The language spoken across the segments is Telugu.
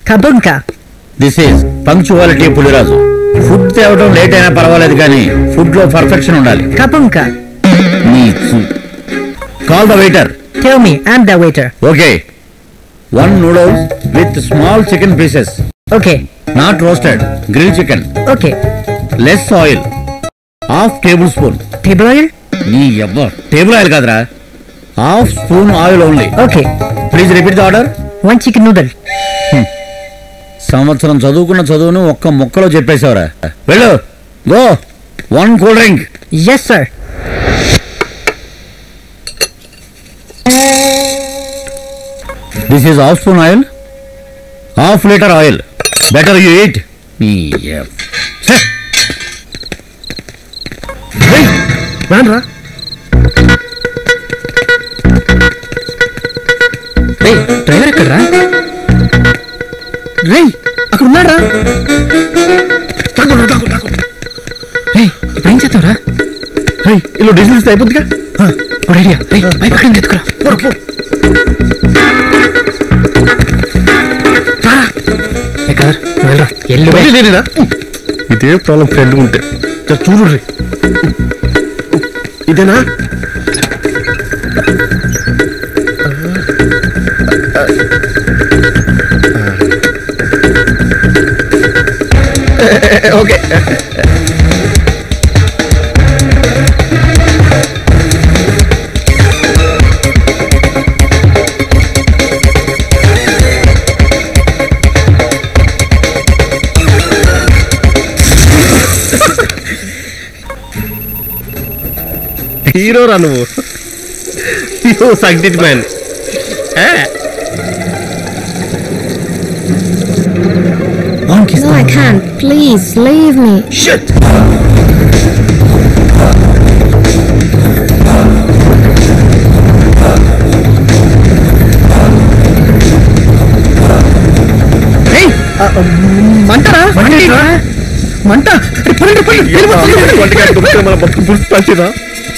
Kabunka. This is punctuality Puliraju food తేవడం లేట్ అయినా పర్వాలేదు కానీ ఫుడ్ లో పర్ఫెక్షన్ ఉండాలి Kabunka. Call the waiter Tell me, I'm the waiter. Okay one noodles with small chicken pieces Okay, not roasted grill chicken okay. Less oil half tablespoon Table oil? నీ ఎవ్వ టేబుల్ ఆయిల్ కాదురా half spoon oil only Okay. Please repeat the order One chicken noodle. సంవత్సరం చదువుకున్న చదువును ఒక్క ముక్కలో చెప్పేశావురా వెళ్ళు go one cool drink Yes, sir. This is half spoon oil half litre oil better you eat రానరా రే డ్రైవర్ ఎక్కడరా రే అక్కడ ఉన్నారా రే ఇప్పుడు ఏం చేద్దాంరా రే ఇలా డీజిల్ ఇస్తే అయిపోతుందిగా గుడ్ ఐడియా రే బైక్ అక్కడ ఎత్తుకురా పోరు, పో. రారా. ఏ కదర్, నువ్వు వెళ్ళరా. ఎల్లు బై. ఇదే ప్రాబ్లం ఫ్రెండ్ ఉంటే జర చూడు రే ఇదేనా ఓకే హీరో రా నువ్వు you succeed man No, I can't. Please, leave me. మంటరా మంట అరే, పడండి, పడండి, వెళ్ళిపో, పడండి, పడండి.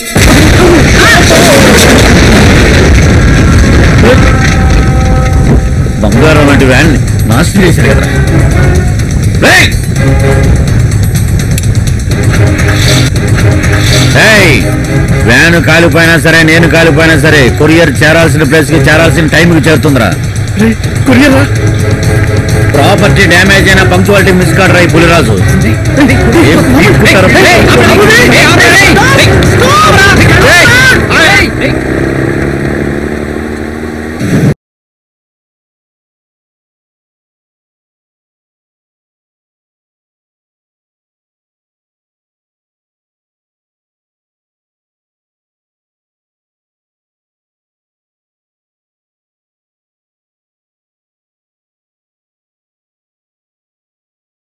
బంగారం లాంటి వ్యాన్ నాశనం చేశారు కదా రేయ్! ఏయ్! వ్యాన్ కాలిపోయినా సరే నేను కాలిపోయినా సరే కొరియర్ చేరాల్సిన ప్లేస్ కి చేరాల్సిన టైంకి చేరుతుందిరా రే, కొరియరా ప్రాపర్టీ డ్యామేజ్ అయినా పంక్చువాలిటీ మిస్ కాడు రా ఈ పులిరాజు ఏం పీకుతారు?